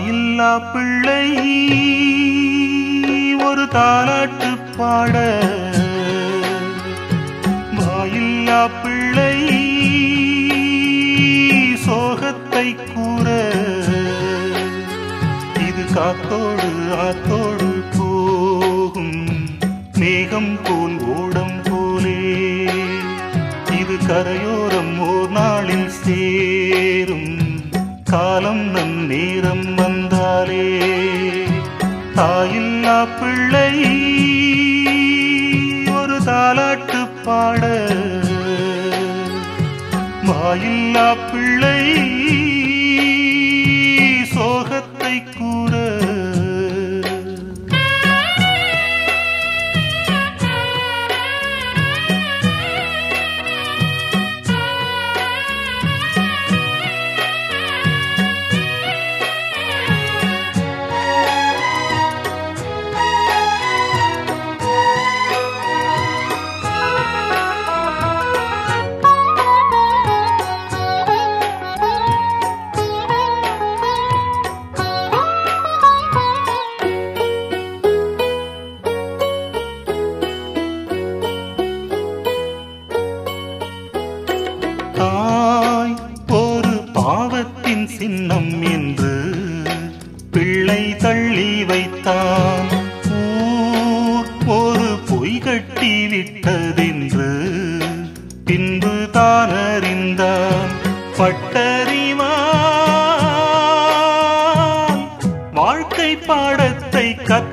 தாயில்லா பிள்ளை ஒரு தாலாட்டு பாட வாயில்லா பிள்ளை சோகத்தை கூற இது காத்தோடு ஆத்தோடு போகும் மேகம் போல் ஓடம் போலே இது கரையோரம் ஓர் நாளில் சேரும் காலம் நம் நேரம் வந்தாலே தாயில்லா பிள்ளை ஒரு தாலாட்டு பாட வாயில்லா பிள்ளை சோகத்தை கூற தாய் ஒரு பாவத்தின் சின்னம் என்று பிள்ளை தள்ளி வைத்தான் ஊர் ஒரு பொய் கட்டி விட்டதென்று பின்பு தான் அறிந்தான் பட்டறிவான் வாழ்க்கை பாடத்தை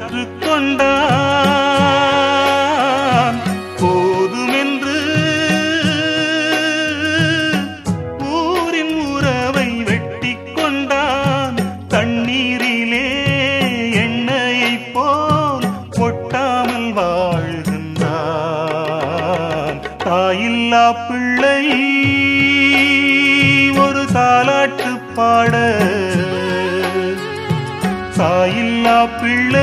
கற்றுக்கொண்டான் போதுமென்று ஊரின் உறவை வெட்டி கொண்டான் தண்ணீரிலே எண்ணெயைப் போல் ஒட்டாமல் வாழ்கின்றான் தாயில்லா பிள்ளை ஒரு தாலாட்டு பாட தாயில்லா பிள்ளை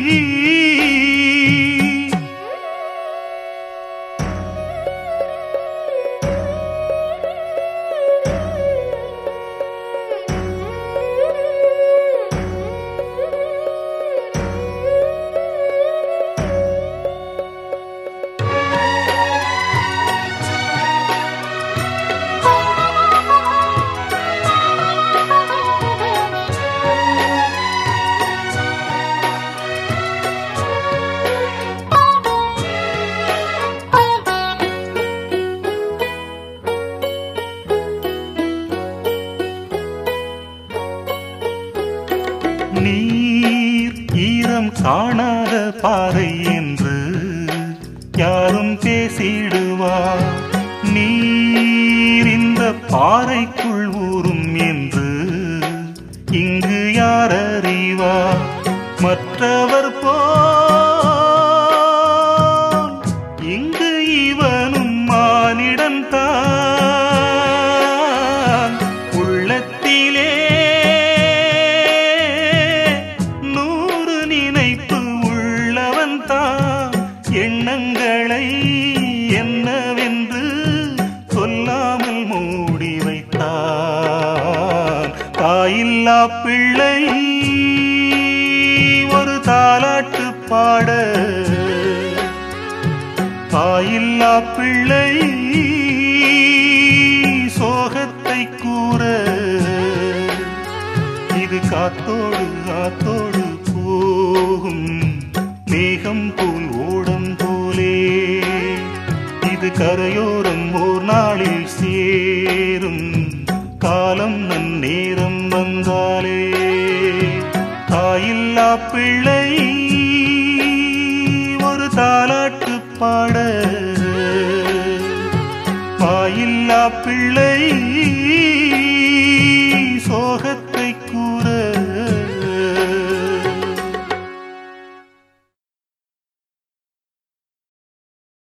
நீர் ஈரம் காணாத பாறை என்று யாரும் பேசிடுவார் நீர் இந்த பாறைக்குள் ஊறும் என்று இங்கு யார் அறிவார் மற்றவர் போல் இங்கு இவனும் மானிடம் தான் உள்ளத்திலே நூறு நினைப்பு உள்ளவன் தான் எண்ணங்களை என்னவென்று சொல்லாமல் மூடி வைத்தான் தாயில்லா பிள்ளை ஒரு தாலாட்டு பாட தாயில்லா பிள்ளை சோகத்தை கூற இது காத்தோடு காத்தோடு போகும் மேகம் போல் ஓடம் போலே இது கரையோரம் ஓர் நாளில் சேரும் காலம் நன் நேரம் வந்தாலே தாயில்லா பிள்ளை ஒரு தாலாட்டு பாட வாயில்லா பிள்ளை